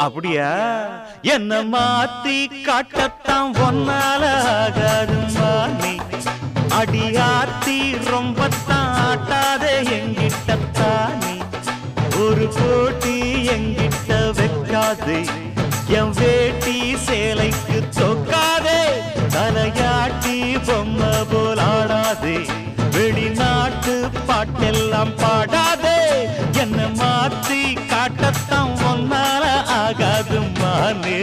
அப்படியா என்ன மாத்தி காட்டத்தான் ஒன்னால ஆகாதும்மா நீ அடியாத்தி ரொம்ப ஆட்டாதே எங்கிட்டத்தானே ஒரு போட்டி எங்கிட்ட வைக்காதே என் வேட்டி சேலைக்கு தொக்காதே தலையாட்டி பொம்மை போலாடாதே வெளிநாட்டு பாட்டெல்லாம் பாடாதே என்ன மாத்தி காட்டத்தான் ஒன்னால ஆகாது மானே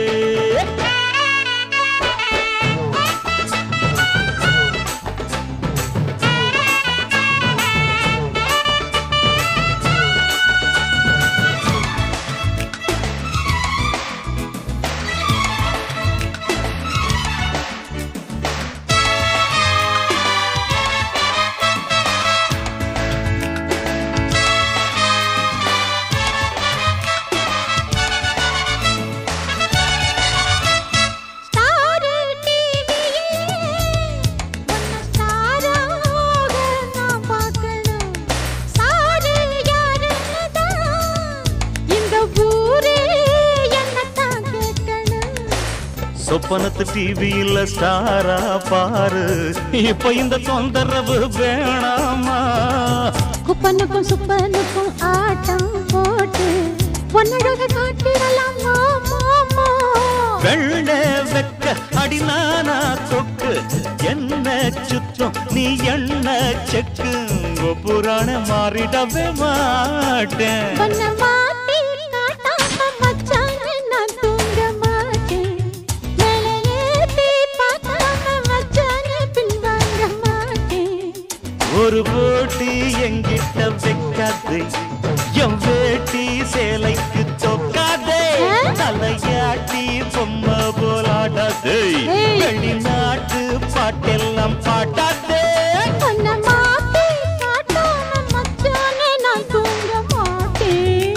ஸ்டார் டிவியில் உன்னை ஸ்டாராக நான் பார்க்கணும் சாரு யாருன்னு தான் இந்த ஊரே என்னத்தான் கேட்கணும் சொப்பனத்து டிவியில ஸ்டாரா பாரு இப்ப இந்த தொந்தரவு வேணாமா குப்பனுக்கும் சுப்பனுக்கும் ஆட்டம் போட்டு பொன்னழக காட்டிடலாம் மாமா வெள்ள வெக்க அடினானா கொக்கு என்ன சுத்தம் நீ என்ன செக்கு புராண மாறிடவே மாட்டேன் பொன்ன மாத்தி காட்டாம மச்சானே நான் தூங்க மாட்டேன் மேலே ஏத்தி பார்க்காம மச்சானே பின்வாங்க மாட்டேன் ஒரு போட்டி எங்கிட்ட வைக்காதே என் வேட்டி சேலைக்கு தொக்காதே தலையாட்டி பொம்மை போலாடாதே ஏய். வெளிநாட்டு பாட்டெல்லாம் பாட்டாதே பொன்ன மாத்தி காட்டாம மச்சானே நான் தூங்க மாட்டேன்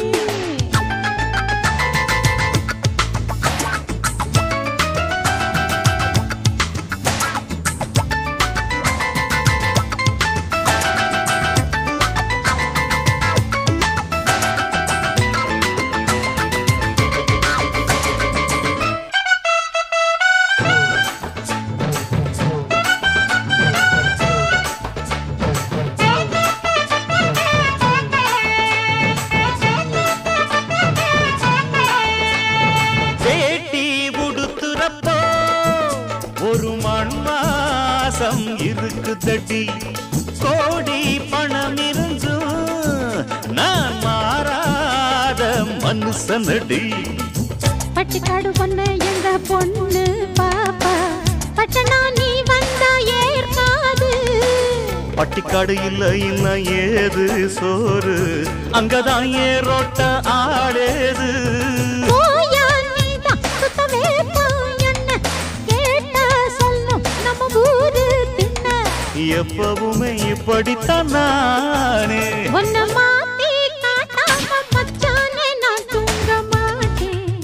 வேட்டி உடுத்துறப்போ ஒரு மண் மாசம் இருக்குதடி கோடி பணம் இருந்தும் நான் மாறாத மனுஷனடி பட்டிக்காடு பொண்ணு எங்க பொண்ணு பாப்பா பட்டனா நீ வந்தா ஏற்காது பட்டிக்காடு இல்ல இன்ன ஏது சோறு அங்கதான் ஏரோட்ட ஆடேது போயா நீதான் சுத்த வேப்பான் என்ன கேட்டா சொல்லும் நம்ம ஊரு தின்ன எப்பவுமே இப்படித்தான் நானே உன்னை மாத்தி காட்டாம மச்சானே நான் தூங்க மாட்டேன்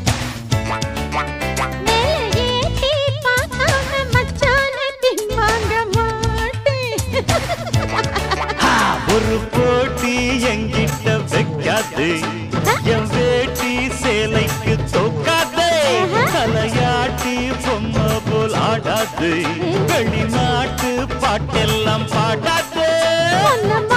மேலே ஏத்தி பார்க்காம மச்சானே பின்வாங்க மாட்டேன் ஒரு போட்டி எங்கிட்ட வைக்காதே என் வேட்டி சேலைக்கு தொக்காதே தலையாட்டி பொம்மை போல் ஆடாதே வெளிநாட்டு பாட்டெல்லாம் பாடாதே உன்னை